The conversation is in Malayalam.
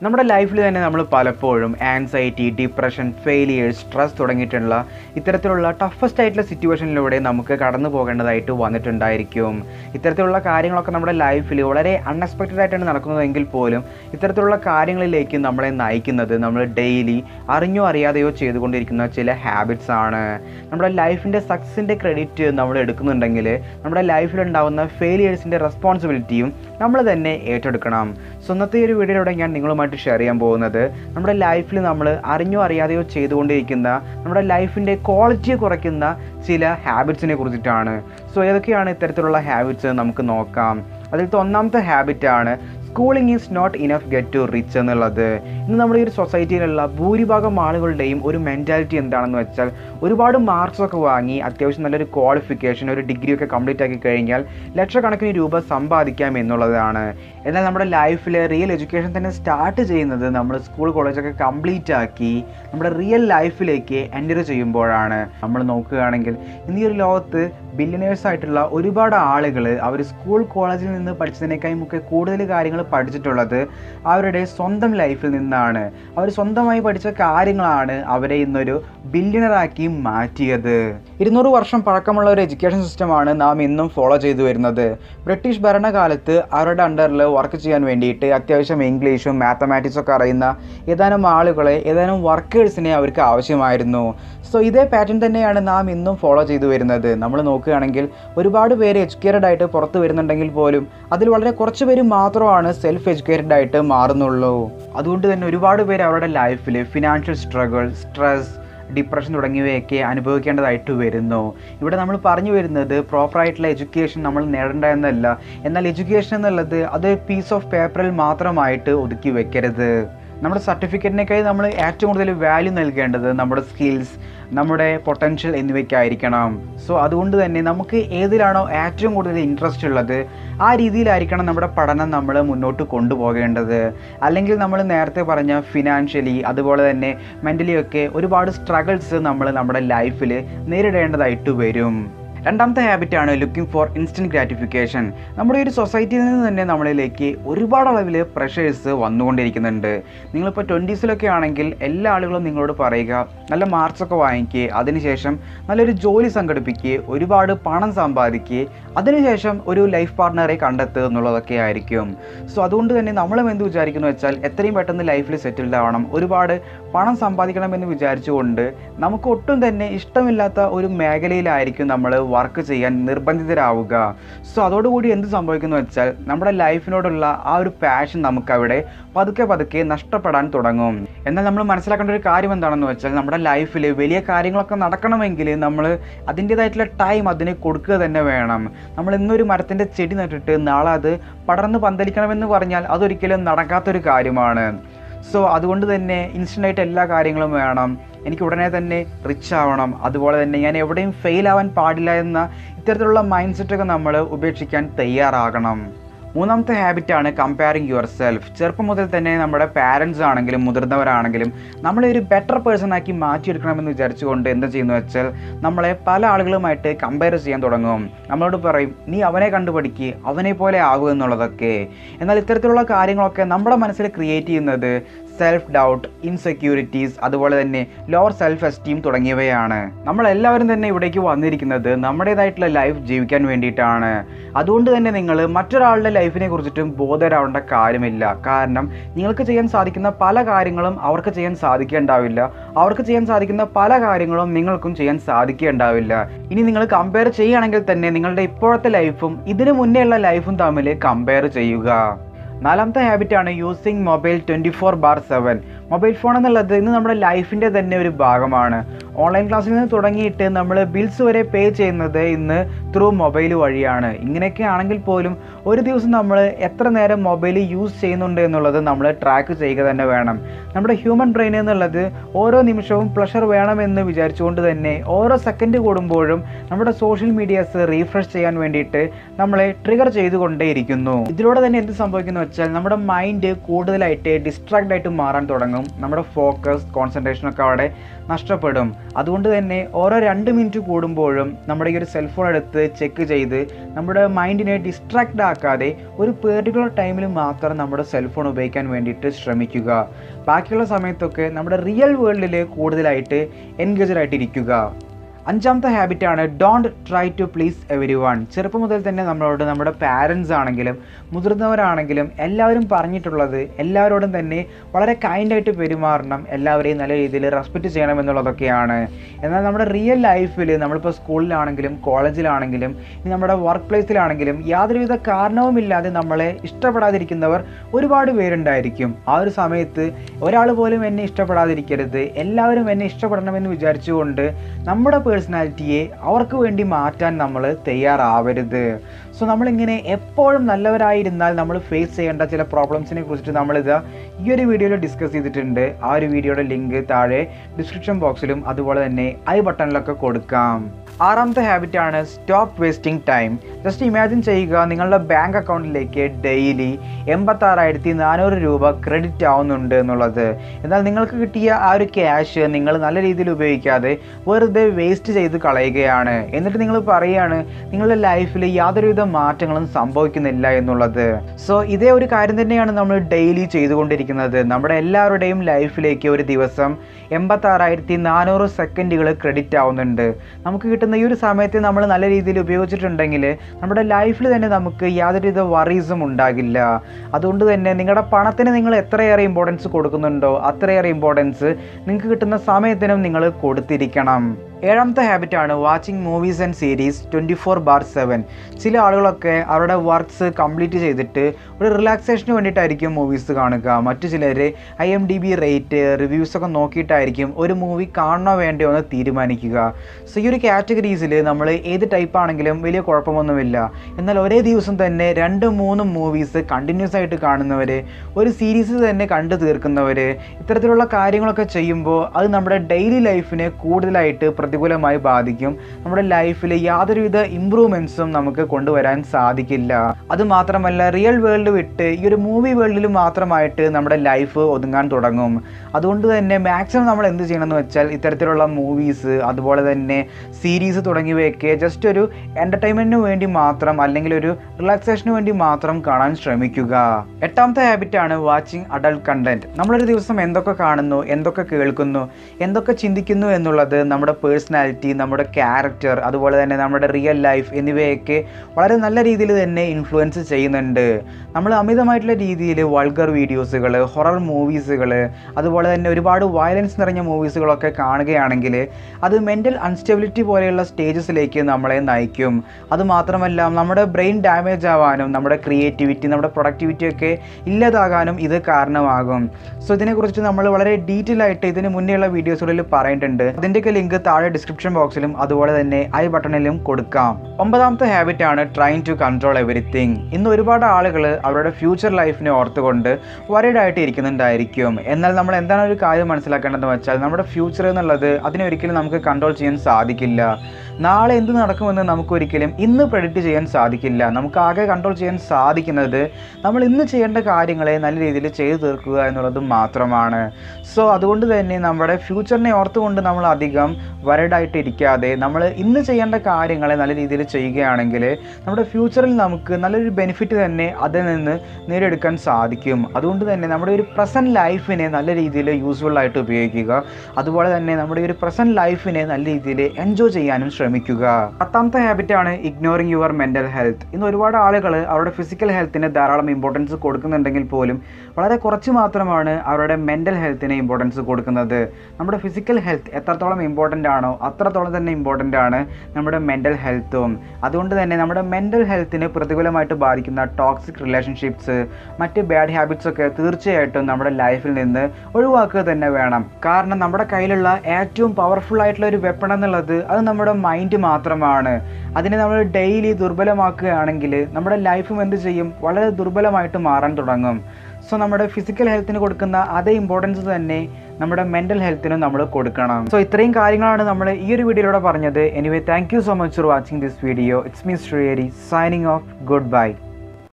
നമ്മുടെ ലൈഫിൽ തന്നെ നമ്മൾ പലപ്പോഴും ആൻസൈറ്റി ഡിപ്രഷൻ ഫെയിലിയേഴ്സ് സ്ട്രെസ് തുടങ്ങിയിട്ടുള്ള ഇത്തരത്തിലുള്ള ടഫസ്റ്റ് ആയിട്ടുള്ള സിറ്റുവേഷനിലൂടെ നമുക്ക് കടന്നു പോകേണ്ടതായിട്ട് വന്നിട്ടുണ്ടായിരിക്കും ഇത്തരത്തിലുള്ള കാര്യങ്ങളൊക്കെ നമ്മുടെ ലൈഫിൽ വളരെ അൺഎക്സ്പെക്റ്റഡ് ആയിട്ടാണ് നടക്കുന്നതെങ്കിൽ പോലും ഇത്തരത്തിലുള്ള കാര്യങ്ങളിലേക്ക് നമ്മളെ നയിക്കുന്നത് നമ്മൾ ഡെയിലി അറിഞ്ഞോ അറിയാതെയോ ചെയ്തുകൊണ്ടിരിക്കുന്ന ചില ഹാബിറ്റ്സ് ആണ് നമ്മുടെ ലൈഫിൻ്റെ സക്സസിൻ്റെ ക്രെഡിറ്റ് നമ്മൾ എടുക്കുന്നുണ്ടെങ്കിൽ നമ്മുടെ ലൈഫിലുണ്ടാവുന്ന ഫെയിലിയേഴ്സിൻ്റെ റെസ്പോൺസിബിലിറ്റിയും നമ്മൾ തന്നെ ഏറ്റെടുക്കണം സോ ഇന്നത്തെ ഈ ഒരു വീഡിയോയിലൂടെ ഞാൻ നിങ്ങളുമായിട്ട് ഷെയർ ചെയ്യാൻ പോകുന്നത് നമ്മുടെ ലൈഫിൽ നമ്മൾ അറിഞ്ഞോ അറിയാതെയോ ചെയ്തുകൊണ്ടിരിക്കുന്ന നമ്മുടെ ലൈഫിൻ്റെ ക്വാളിറ്റി കുറയ്ക്കുന്ന ചില ഹാബിറ്റ്സിനെ കുറിച്ചിട്ടാണ് സോ ഏതൊക്കെയാണ് ഇത്തരത്തിലുള്ള ഹാബിറ്റ്സ് നമുക്ക് നോക്കാം അതിലത്തെ ഒന്നാമത്തെ ഹാബിറ്റാണ് schooling is not enough get to rich എന്നുള്ളത് ഇന്ന് നമ്മുടെ ഈ ഒരു സൊസൈറ്റിയിലുള്ള ഭൂരിഭാഗം ആളുകളുടെയും ഒരു മെൻറ്റാലിറ്റി എന്താണെന്ന് വെച്ചാൽ ഒരുപാട് മാർക്സ് ഒക്കെ വാങ്ങി അത്യാവശ്യം നല്ലൊരു ക്വാളിഫിക്കേഷൻ ഒരു ഡിഗ്രി ഒക്കെ കംപ്ലീറ്റ് ആക്കി കഴിഞ്ഞാൽ ലക്ഷക്കണക്കിന് രൂപ സമ്പാദിക്കാം എന്നുള്ളതാണ് എന്നാൽ നമ്മുടെ ലൈഫിൽ റിയൽ എഡ്യൂക്കേഷൻ തന്നെ സ്റ്റാർട്ട് ചെയ്യുന്നത് നമ്മൾ സ്കൂൾ കോളേജൊക്കെ കംപ്ലീറ്റ് ആക്കി നമ്മുടെ റിയൽ ലൈഫിലേക്ക് എൻ്റർ ചെയ്യുമ്പോഴാണ് നമ്മൾ നോക്കുകയാണെങ്കിൽ ഇന്ന് ഈ ഒരു ലോകത്ത് ബില്യനേഴ്സ് ആയിട്ടുള്ള ഒരുപാട് ആളുകൾ അവർ സ്കൂൾ കോളേജിൽ നിന്ന് പഠിച്ചതിനേക്കാളും ഒക്കെ കൂടുതൽ കാര്യങ്ങൾ പഠിച്ചിട്ടുള്ളത് അവരുടെ സ്വന്തം ലൈഫിൽ നിന്നാണ് അവർ സ്വന്തമായി പഠിച്ച കാര്യങ്ങളാണ് അവരെ ഇന്നൊരു ബില്യണറാക്കി മാറ്റിയത് ഇരുന്നൂറ് വർഷം പഴക്കമുള്ള ഒരു എഡ്യൂക്കേഷൻ സിസ്റ്റമാണ് നാം ഇന്നും ഫോളോ ചെയ്തു വരുന്നത് ബ്രിട്ടീഷ് ഭരണകാലത്ത് അവരുടെ അണ്ടറിൽ വർക്ക് ചെയ്യാൻ വേണ്ടിയിട്ട് അത്യാവശ്യം ഇംഗ്ലീഷും മാത്തമാറ്റിക്സും ഒക്കെ അറിയുന്ന ഏതാനും ആളുകളെ ഏതാനും വർക്കേഴ്സിനെ അവർക്ക് ആവശ്യമായിരുന്നു സോ ഇതേ പാറ്റേൺ തന്നെയാണ് നാം ഇന്നും ഫോളോ ചെയ്തു വരുന്നത് നമ്മൾ നോക്കുകയാണെങ്കിൽ ഒരുപാട് പേര് എഡ്യൂക്കേറ്റഡ് ആയിട്ട് പുറത്ത് വരുന്നുണ്ടെങ്കിൽ പോലും അതിൽ വളരെ കുറച്ച് പേര് മാത്രമാണ് സെൽഫ് എഡ്യൂക്കേറ്റഡ് ആയിട്ട് മാറുന്നുള്ളൂ അതുകൊണ്ട് തന്നെ ഒരുപാട് പേര് അവരുടെ ലൈഫിൽ ഫിനാൻഷ്യൽ സ്ട്രഗിൾ സ്ട്രെസ് ഡിപ്രഷൻ തുടങ്ങിയവയൊക്കെ അനുഭവിക്കേണ്ടതായിട്ട് വരുന്നു ഇവിടെ നമ്മൾ പറഞ്ഞു വരുന്നത് പ്രോപ്പറായിട്ടുള്ള എഡ്യൂക്കേഷൻ നമ്മൾ നേടേണ്ട എന്നല്ല എന്നാൽ എഡ്യൂക്കേഷൻ എന്നുള്ളത് അത് പീസ് ഓഫ് പേപ്പറിൽ മാത്രമായിട്ട് ഒതുക്കി വെക്കരുത് നമ്മുടെ സർട്ടിഫിക്കറ്റിനേക്കായി നമ്മൾ ഏറ്റവും കൂടുതൽ വാല്യൂ നൽകേണ്ടത് നമ്മുടെ സ്കിൽസ് നമ്മുടെ പൊട്ടൻഷ്യൽ എന്നിവയ്ക്കായിരിക്കണം സോ അതുകൊണ്ട് തന്നെ നമുക്ക് ഏതിലാണോ ഏറ്റവും കൂടുതൽ ഇൻട്രസ്റ്റ് ഉള്ളത് ആ രീതിയിലായിരിക്കണം നമ്മുടെ പഠനം നമ്മൾ മുന്നോട്ട് കൊണ്ടുപോകേണ്ടത് അല്ലെങ്കിൽ നമ്മൾ നേരത്തെ പറഞ്ഞ ഫിനാൻഷ്യലി അതുപോലെ തന്നെ മെൻ്റലി ഒക്കെ ഒരുപാട് സ്ട്രഗിൾസ് നമ്മൾ നമ്മുടെ ലൈഫിൽ നേരിടേണ്ടതായിട്ട് വരും രണ്ടാമത്തെ ഹാബിറ്റാണ് ലുക്കിംഗ് ഫോർ ഇൻസ്റ്റൻറ്റ് ഗ്രാറ്റിഫിക്കേഷൻ നമ്മുടെ ഒരു സൊസൈറ്റിയിൽ നിന്ന് തന്നെ നമ്മളിലേക്ക് ഒരുപാട് അളവിൽ പ്രഷേഴ്സ് വന്നുകൊണ്ടിരിക്കുന്നുണ്ട് നിങ്ങളിപ്പോൾ ട്വൻറ്റീസിലൊക്കെ ആണെങ്കിൽ എല്ലാ ആളുകളും നിങ്ങളോട് പറയുക നല്ല മാർക്സൊക്കെ വാങ്ങിക്കുക അതിനുശേഷം നല്ലൊരു ജോലി സംഘടിപ്പിക്കുക ഒരുപാട് പണം സമ്പാദിക്കുക അതിനുശേഷം ഒരു ലൈഫ് പാർട്ട്ണറെ കണ്ടെത്തുക എന്നുള്ളതൊക്കെ ആയിരിക്കും സോ അതുകൊണ്ട് തന്നെ നമ്മളും എന്ത് വിചാരിക്കുന്നു വെച്ചാൽ എത്രയും പെട്ടെന്ന് ലൈഫിൽ സെറ്റിൽഡ് ആവണം ഒരുപാട് പണം സമ്പാദിക്കണമെന്ന് വിചാരിച്ചുകൊണ്ട് നമുക്ക് ഒട്ടും തന്നെ ഇഷ്ടമില്ലാത്ത ഒരു മേഖലയിലായിരിക്കും നമ്മൾ വർക്ക് ചെയ്യാൻ നിർബന്ധിതരാവുക സോ അതോടുകൂടി എന്ത് സംഭവിക്കുന്നു വെച്ചാൽ നമ്മുടെ ലൈഫിനോടുള്ള ആ ഒരു പാഷൻ നമുക്കവിടെ പതുക്കെ പതുക്കെ നഷ്ടപ്പെടാൻ തുടങ്ങും എന്നാൽ നമ്മൾ മനസ്സിലാക്കേണ്ട ഒരു കാര്യം എന്താണെന്ന് വെച്ചാൽ നമ്മുടെ ലൈഫിൽ വലിയ കാര്യങ്ങളൊക്കെ നടക്കണമെങ്കിൽ നമ്മൾ അതിൻ്റേതായിട്ടുള്ള ടൈം അതിന് കൊടുക്കുക തന്നെ വേണം നമ്മൾ ഇന്നൊരു മരത്തിൻ്റെ ചെടി നട്ടിട്ട് നാളെ അത് പടർന്ന് പന്തലിക്കണമെന്ന് പറഞ്ഞാൽ അതൊരിക്കലും നടക്കാത്തൊരു കാര്യമാണ് സോ അതുകൊണ്ട് തന്നെ ഇൻസ്റ്റൻ്റായിട്ട് എല്ലാ കാര്യങ്ങളും വേണം എനിക്ക് ഉടനെ തന്നെ റിച്ച് ആവണം അതുപോലെ തന്നെ ഞാൻ എവിടെയും ഫെയിൽ ആവാൻ പാടില്ല എന്ന ഇത്തരത്തിലുള്ള മൈൻഡ് സെറ്റൊക്കെ നമ്മൾ ഉപേക്ഷിക്കാൻ തയ്യാറാകണം മൂന്നാമത്തെ ഹാബിറ്റാണ് കമ്പയറിങ് യുവർ സെൽഫ് ചെറുപ്പം മുതൽ തന്നെ നമ്മുടെ പാരൻസ് ആണെങ്കിലും മുതിർന്നവരാണെങ്കിലും നമ്മളെ ഒരു ബെറ്റർ പേഴ്സൺ ആക്കി മാറ്റിയെടുക്കണമെന്ന് വിചാരിച്ചുകൊണ്ട് എന്താ ചെയ്യുന്നു വെച്ചാൽ നമ്മളെ പല ആളുകളുമായിട്ട് കമ്പയർ ചെയ്യാൻ തുടങ്ങും നമ്മളോട് പറയും നീ അവനെ കണ്ടുപഠിക്കുക അവനെ പോലെ ആകും എന്നുള്ളതൊക്കെ എന്നാൽ ഇത്തരത്തിലുള്ള കാര്യങ്ങളൊക്കെ നമ്മുടെ മനസ്സിൽ ക്രിയേറ്റ് ചെയ്യുന്നത് സെൽഫ് ഡൗട്ട് ഇൻസെക്യൂരിറ്റീസ് അതുപോലെ തന്നെ ലോവർ സെൽഫ് എസ്റ്റീം തുടങ്ങിയവയാണ് നമ്മളെല്ലാവരും തന്നെ ഇവിടേക്ക് വന്നിരിക്കുന്നത് നമ്മുടേതായിട്ടുള്ള ലൈഫ് ജീവിക്കാൻ വേണ്ടിയിട്ടാണ് അതുകൊണ്ട് തന്നെ നിങ്ങൾ മറ്റൊരാളുടെ ലൈഫിനെ കുറിച്ചിട്ടും ബോധരാവേണ്ട കാര്യമില്ല കാരണം നിങ്ങൾക്ക് ചെയ്യാൻ സാധിക്കുന്ന പല കാര്യങ്ങളും അവർക്ക് ചെയ്യാൻ സാധിക്കേണ്ടാവില്ല അവർക്ക് ചെയ്യാൻ സാധിക്കുന്ന പല കാര്യങ്ങളും നിങ്ങൾക്കും ചെയ്യാൻ സാധിക്കേണ്ടാവില്ല ഇനി നിങ്ങൾ കമ്പയർ ചെയ്യുകയാണെങ്കിൽ തന്നെ നിങ്ങളുടെ ഇപ്പോഴത്തെ ലൈഫും ഇതിനു മുന്നേയുള്ള ലൈഫും തമ്മിൽ കമ്പയർ ചെയ്യുക നാലാമത്തെ ഹാബിറ്റാണ് using mobile twenty four bar seven mobile phone എന്നുള്ളത് ഇന്ന് നമ്മുടെ ലൈഫിൻ്റെ തന്നെ ഒരു ഭാഗമാണ് ഓൺലൈൻ ക്ലാസ്സിൽ നിന്ന് തുടങ്ങിയിട്ട് നമ്മൾ ബിൽസ് വരെ പേ ചെയ്യുന്നത് ഇന്ന് ത്രൂ മൊബൈൽ വഴിയാണ് ഇങ്ങനെയൊക്കെ ആണെങ്കിൽ പോലും ഒരു ദിവസം നമ്മൾ എത്ര നേരം മൊബൈൽ യൂസ് ചെയ്യുന്നുണ്ട് എന്നുള്ളത് നമ്മൾ ട്രാക്ക് ചെയ്യുക തന്നെ വേണം നമ്മുടെ ഹ്യൂമൻ ബ്രെയിൻ എന്നുള്ളത് ഓരോ നിമിഷവും പ്ലഷർ വേണമെന്ന് വിചാരിച്ചുകൊണ്ട് തന്നെ ഓരോ സെക്കൻഡ് കൂടുമ്പോഴും നമ്മുടെ സോഷ്യൽ മീഡിയാസ് റീഫ്രഷ് ചെയ്യാൻ വേണ്ടിയിട്ട് നമ്മളെ ട്രിഗർ ചെയ്തുകൊണ്ടേയിരിക്കുന്നു ഇതിലൂടെ തന്നെ എന്ത് സംഭവിക്കുന്നു വെച്ചാൽ നമ്മുടെ മൈൻഡ് കൂടുതലായിട്ട് ഡിസ്ട്രാക്ട് ആയിട്ട് മാറാൻ തുടങ്ങും നമ്മുടെ ഫോക്കസ് കോൺസെൻട്രേഷൻ ഒക്കെ അവിടെ നഷ്ടപ്പെടും അതുകൊണ്ട് തന്നെ ഓരോ രണ്ട് മിനിറ്റ് കൂടുമ്പോഴും നമ്മുടെ ഈ ഒരു സെൽഫോൺ എടുത്ത് ചെക്ക് ചെയ്ത് നമ്മുടെ മൈൻഡിനെ ഡിസ്ട്രാക്റ്റ് ആക്കാതെ ഒരു പെർട്ടിക്കുലർ ടൈമിൽ മാത്രം നമ്മുടെ സെൽഫോൺ ഉപയോഗിക്കാൻ വേണ്ടിയിട്ട് ശ്രമിക്കുക ബാക്കിയുള്ള സമയത്തൊക്കെ നമ്മുടെ റിയൽ വേൾഡിൽ കൂടുതലായിട്ട് എൻഗേജഡ് ആയിട്ടിരിക്കുക അഞ്ചാമത്തെ ഹാബിറ്റാണ് don't try to please every one ചെറുപ്പം മുതൽ തന്നെ നമ്മളോട് നമ്മുടെ പാരൻസ് ആണെങ്കിലും മുതിർന്നവരാണെങ്കിലും എല്ലാവരും പറഞ്ഞിട്ടുള്ളത് എല്ലാവരോടും തന്നെ വളരെ കൈൻഡായിട്ട് പെരുമാറണം എല്ലാവരെയും നല്ല രീതിയിൽ റെസ്പെക്റ്റ് ചെയ്യണം എന്നുള്ളതൊക്കെയാണ് എന്നാൽ നമ്മുടെ റിയൽ ലൈഫിൽ നമ്മളിപ്പോൾ സ്കൂളിലാണെങ്കിലും കോളേജിലാണെങ്കിലും ഇനി നമ്മുടെ വർക്ക് പ്ലേസിലാണെങ്കിലും യാതൊരുവിധ കാരണവുമില്ലാതെ നമ്മളെ ഇഷ്ടപ്പെടാതിരിക്കുന്നവർ ഒരുപാട് പേരുണ്ടായിരിക്കും ആ ഒരു സമയത്ത് ഒരാൾ പോലും എന്നെ ഇഷ്ടപ്പെടാതിരിക്കരുത് എല്ലാവരും എന്നെ ഇഷ്ടപ്പെടണമെന്ന് വിചാരിച്ചുകൊണ്ട് നമ്മുടെ പേഴ്സണാലിറ്റിയെ അവർക്ക് വേണ്ടി മാറ്റാൻ നമ്മൾ തയ്യാറാവരുത് സോ നമ്മളിങ്ങനെ എപ്പോഴും നല്ലവരായിരുന്നാൽ നമ്മൾ ഫേസ് ചെയ്യേണ്ട ചില പ്രോബ്ലംസിനെ കുറിച്ചിട്ട് നമ്മളിത് ഈ ഒരു വീഡിയോയിൽ ഡിസ്കസ് ചെയ്തിട്ടുണ്ട് ആ ഒരു വീഡിയോയുടെ ലിങ്ക് താഴെ ഡിസ്ക്രിപ്ഷൻ ബോക്സിലും അതുപോലെ തന്നെ ഐ ബട്ടണിലൊക്കെ കൊടുക്കാം ആറാമത്തെ ഹാബിറ്റ് ആണ് stop wasting time just imagine ചെയ്യുക നിങ്ങളുടെ ബാങ്ക് അക്കൗണ്ടിലേക്ക് ഡെയിലി എൺപത്താറായിരത്തി നാനൂറ് രൂപ ക്രെഡിറ്റ് ആവുന്നുണ്ട് എന്നുള്ളത് എന്നാൽ നിങ്ങൾക്ക് കിട്ടിയ ആ ഒരു ക്യാഷ് നിങ്ങൾ നല്ല രീതിയിൽ ഉപയോഗിക്കാതെ വെറുതെ വേസ്റ്റ് ചെയ്ത് കളയുകയാണ് എന്നിട്ട് നിങ്ങൾ പറയുകയാണ് നിങ്ങളുടെ ലൈഫിൽ യാതൊരുവിധ മാറ്റങ്ങളും സംഭവിക്കുന്നില്ല എന്നുള്ളത് സോ ഇതേ ഒരു കാര്യം തന്നെയാണ് നമ്മൾ ഡെയിലി ചെയ്തുകൊണ്ടിരിക്കുന്നത് നമ്മുടെ എല്ലാവരുടെയും ലൈഫിലേക്ക് ഒരു ദിവസം എൺപത്താറായിരത്തി നാനൂറ് സെക്കൻഡുകൾ ക്രെഡിറ്റ് ആവുന്നുണ്ട് നമുക്ക് കിട്ടുന്ന ഈ ഒരു സമയത്ത് നമ്മൾ നല്ല രീതിയിൽ ഉപയോഗിച്ചിട്ടുണ്ടെങ്കിൽ നമ്മുടെ ലൈഫിൽ തന്നെ നമുക്ക് യാതൊരുവിധ വറീസും ഉണ്ടാകില്ല അതുകൊണ്ട് തന്നെ നിങ്ങളുടെ പണത്തിന് നിങ്ങൾ എത്രയേറെ ഇമ്പോർട്ടൻസ് കൊടുക്കുന്നുണ്ടോ അത്രയേറെ ഇമ്പോർട്ടൻസ് നിങ്ങൾക്ക് കിട്ടുന്ന സമയത്തിനും നിങ്ങൾ കൊടുത്തിരിക്കണം ഏഴാമത്തെ ഹാബിറ്റാണ് watching movies and series twenty four bar seven ചില ആളുകളൊക്കെ അവരുടെ വർക്ക്സ് കംപ്ലീറ്റ് ചെയ്തിട്ട് ഒരു റിലാക്സേഷന് വേണ്ടിയിട്ടായിരിക്കും മൂവീസ് കാണുക മറ്റു ചിലർ I M D B rate reviews ഒക്കെ നോക്കിയിട്ടായിരിക്കും ഒരു മൂവി കാണണോ വേണ്ടയോ എന്ന് തീരുമാനിക്കുക സോ ഈ ഒരു കാറ്റഗറീസിൽ നമ്മൾ ഏത് ടൈപ്പ് ആണെങ്കിലും വലിയ കുഴപ്പമൊന്നുമില്ല എന്നാൽ ഒരേ ദിവസം തന്നെ രണ്ടും മൂന്നും മൂവീസ് കണ്ടിന്യൂസ് ആയിട്ട് കാണുന്നവർ ഒരു സീരീസ് തന്നെ കണ്ടു തീർക്കുന്നവർ ഇത്തരത്തിലുള്ള കാര്യങ്ങളൊക്കെ ചെയ്യുമ്പോൾ അത് നമ്മുടെ ഡെയിലി ലൈഫിനെ കൂടുതലായിട്ട് പ്രതികൂലമായി ബാധിക്കും നമ്മുടെ ലൈഫിൽ യാതൊരുവിധ ഇമ്പ്രൂവ്മെൻറ്റ്സും നമുക്ക് കൊണ്ടുവരാൻ സാധിക്കില്ല അത് മാത്രമല്ല റിയൽ വേൾഡ് വിട്ട് ഈ ഒരു മൂവി വേൾഡിൽ മാത്രമായിട്ട് നമ്മുടെ ലൈഫ് ഒതുങ്ങാൻ തുടങ്ങും അതുകൊണ്ട് തന്നെ മാക്സിമം നമ്മൾ എന്ത് ചെയ്യണമെന്ന് വെച്ചാൽ ഇത്തരത്തിലുള്ള മൂവീസ് അതുപോലെ തന്നെ സീരീസ് തുടങ്ങിയവയൊക്കെ ജസ്റ്റ് ഒരു എൻ്റർടൈൻമെൻറ്റിന് വേണ്ടി മാത്രം അല്ലെങ്കിൽ ഒരു റിലാക്സേഷന് വേണ്ടി മാത്രം കാണാൻ ശ്രമിക്കുക എട്ടാമത്തെ ഹാബിറ്റാണ് വാച്ചിങ് അഡൾട്ട് കണ്ടന്റ് നമ്മളൊരു ദിവസം എന്തൊക്കെ കാണുന്നു എന്തൊക്കെ കേൾക്കുന്നു എന്തൊക്കെ ചിന്തിക്കുന്നു എന്നുള്ളത് നമ്മുടെ പേഴ്സണാലിറ്റി നമ്മുടെ ക്യാരക്ടർ അതുപോലെ തന്നെ നമ്മുടെ റിയൽ ലൈഫ് എന്നിവയൊക്കെ വളരെ നല്ല രീതിയിൽ തന്നെ ഇൻഫ്ലുവൻസ് ചെയ്യുന്നുണ്ട് നമ്മൾ അമിതമായിട്ടുള്ള രീതിയിൽ വൾഗർ വീഡിയോസുകൾ ഹൊറർ മൂവീസുകൾ അതുപോലെ തന്നെ ഒരുപാട് വയലൻസ് നിറഞ്ഞ മൂവീസുകളൊക്കെ കാണുകയാണെങ്കിൽ അത് മെൻ്റൽ അൺസ്റ്റെബിലിറ്റി പോലെയുള്ള സ്റ്റേജസിലേക്ക് നമ്മളെ നയിക്കും അതുമാത്രമല്ല നമ്മുടെ ബ്രെയിൻ ഡാമേജ് ആവാനും നമ്മുടെ ക്രിയേറ്റിവിറ്റി നമ്മുടെ പ്രൊഡക്ടിവിറ്റി ഒക്കെ ഇല്ലാതാകാനും ഇത് കാരണമാകും സോ ഇതിനെക്കുറിച്ച് നമ്മൾ വളരെ ഡീറ്റെയിൽ ആയിട്ട് ഇതിന് മുന്നേയുള്ള വീഡിയോസുകളിൽ പറയുന്നുണ്ട് അതിൻ്റെയൊക്കെ ലിങ്ക് താഴെ ഡിസ്ക്രിപ്ഷൻ ബോക്സിലും അതുപോലെ തന്നെ ഐ ബട്ടണിലും കൊടുക്കാം ഒമ്പതാമത്തെ ഹാബിറ്റ് ആണ് ട്രൈൻ ടു കൺട്രോൾ എവറിത്തിങ് ഇന്ന് ഒരുപാട് ആളുകൾ അവരുടെ ഫ്യൂച്ചർ ലൈഫിനെ ഓർത്തുകൊണ്ട് വറീഡ് ആയിട്ട് ഇരിക്കുന്നുണ്ടായിരിക്കും എന്നാൽ നമ്മൾ എന്താണ് ഒരു കാര്യം മനസ്സിലാക്കേണ്ടതെന്ന് വെച്ചാൽ നമ്മുടെ ഫ്യൂച്ചർ എന്നുള്ളത് അതിനെ ഒരിക്കലും നമുക്ക് കൺട്രോൾ ചെയ്യാൻ സാധിക്കില്ല നാളെ എന്ത് നടക്കുമെന്ന് നമുക്കൊരിക്കലും ഇന്ന് പ്രെഡിക്റ്റ് ചെയ്യാൻ സാധിക്കില്ല നമുക്ക് ആകെ കൺട്രോൾ ചെയ്യാൻ സാധിക്കുന്നത് നമ്മൾ ഇന്ന് ചെയ്യേണ്ട കാര്യങ്ങളെ നല്ല രീതിയിൽ ചെയ്തു തീർക്കുക എന്നുള്ളത് മാത്രമാണ് സോ അതുകൊണ്ട് തന്നെ നമ്മുടെ ഫ്യൂച്ചറിനെ ഓർത്തുകൊണ്ട് നമ്മൾ അധികം വരഡായിട്ട് ഇരിക്കാതെ നമ്മൾ ഇന്ന് ചെയ്യേണ്ട കാര്യങ്ങളെ നല്ല രീതിയിൽ ചെയ്യുകയാണെങ്കിൽ നമ്മുടെ ഫ്യൂച്ചറിൽ നമുക്ക് നല്ലൊരു ബെനിഫിറ്റ് തന്നെ അതിൽ നിന്ന് നേടിയെടുക്കാൻ സാധിക്കും അതുകൊണ്ട് തന്നെ നമ്മുടെ ഒരു പ്രസൻറ്റ് ലൈഫിനെ നല്ല രീതിയിൽ യൂസ്ഫുൾ ആയിട്ട് ഉപയോഗിക്കുക അതുപോലെ തന്നെ നമ്മുടെ ഒരു പ്രസൻറ്റ് ലൈഫിനെ നല്ല രീതിയിൽ എൻജോയ് ചെയ്യാനും ശ്രമിക്കുക പത്താമത്തെ ഹാബിറ്റാണ് ഇഗ്നോറിങ് യുവർ മെൻ്റൽ ഹെൽത്ത് ഇന്ന് ഒരുപാട് ആളുകൾ അവരുടെ ഫിസിക്കൽ ഹെൽത്തിന് ധാരാളം ഇമ്പോർട്ടൻസ് കൊടുക്കുന്നുണ്ടെങ്കിൽ പോലും വളരെ കുറച്ച് മാത്രമാണ് അവരുടെ മെൻ്റൽ ഹെൽത്തിന് ഇമ്പോർട്ടൻസ് കൊടുക്കുന്നത് നമ്മുടെ ഫിസിക്കൽ ഹെൽത്ത് എത്രത്തോളം ഇമ്പോർട്ടൻ്റ് ആണോ അത്രത്തോളം തന്നെ ഇമ്പോർട്ടൻ്റ് ആണ് നമ്മുടെ മെൻ്റൽ ഹെൽത്തും അതുകൊണ്ട് തന്നെ നമ്മുടെ മെൻ്റൽ ഹെൽത്തിനെ പ്രതികൂലമായിട്ട് ബാധിക്കുന്ന ടോക്സിക് റിലേഷൻഷിപ്സ് മറ്റ് ബാഡ് ഹാബിറ്റ്സ് ഒക്കെ തീർച്ചയായിട്ടും നമ്മുടെ ലൈഫിൽ നിന്ന് ഒഴിവാക്കുക തന്നെ വേണം കാരണം നമ്മുടെ കയ്യിലുള്ള ഏറ്റവും പവർഫുൾ ആയിട്ടുള്ള ഒരു വെപ്പൺ എന്നുള്ളത് അത് നമ്മുടെ മൈൻഡ് മാത്രമാണ് അതിനെ നമ്മൾ ഡെയിലി ദുർബലമാക്കുകയാണെങ്കിൽ നമ്മുടെ ലൈഫും എന്ത് ചെയ്യും വളരെ ദുർബലമായിട്ട് മാറാൻ തുടങ്ങും സോ നമ്മുടെ ഫിസിക്കൽ ഹെൽത്തിന് കൊടുക്കുന്ന അതേ ഇമ്പോർട്ടൻസ് തന്നെ നമ്മുടെ മെൻ്റൽ ഹെൽത്തിനും നമ്മൾ കൊടുക്കണം സോ ഇത്രയും കാര്യങ്ങളാണ് നമ്മൾ ഈ ഒരു വീഡിയോയിലൂടെ പറഞ്ഞത് anyway thank you so much for watching this video it's me ശ്രീയരി സൈനിങ് ഓഫ് ഗുഡ് ബൈ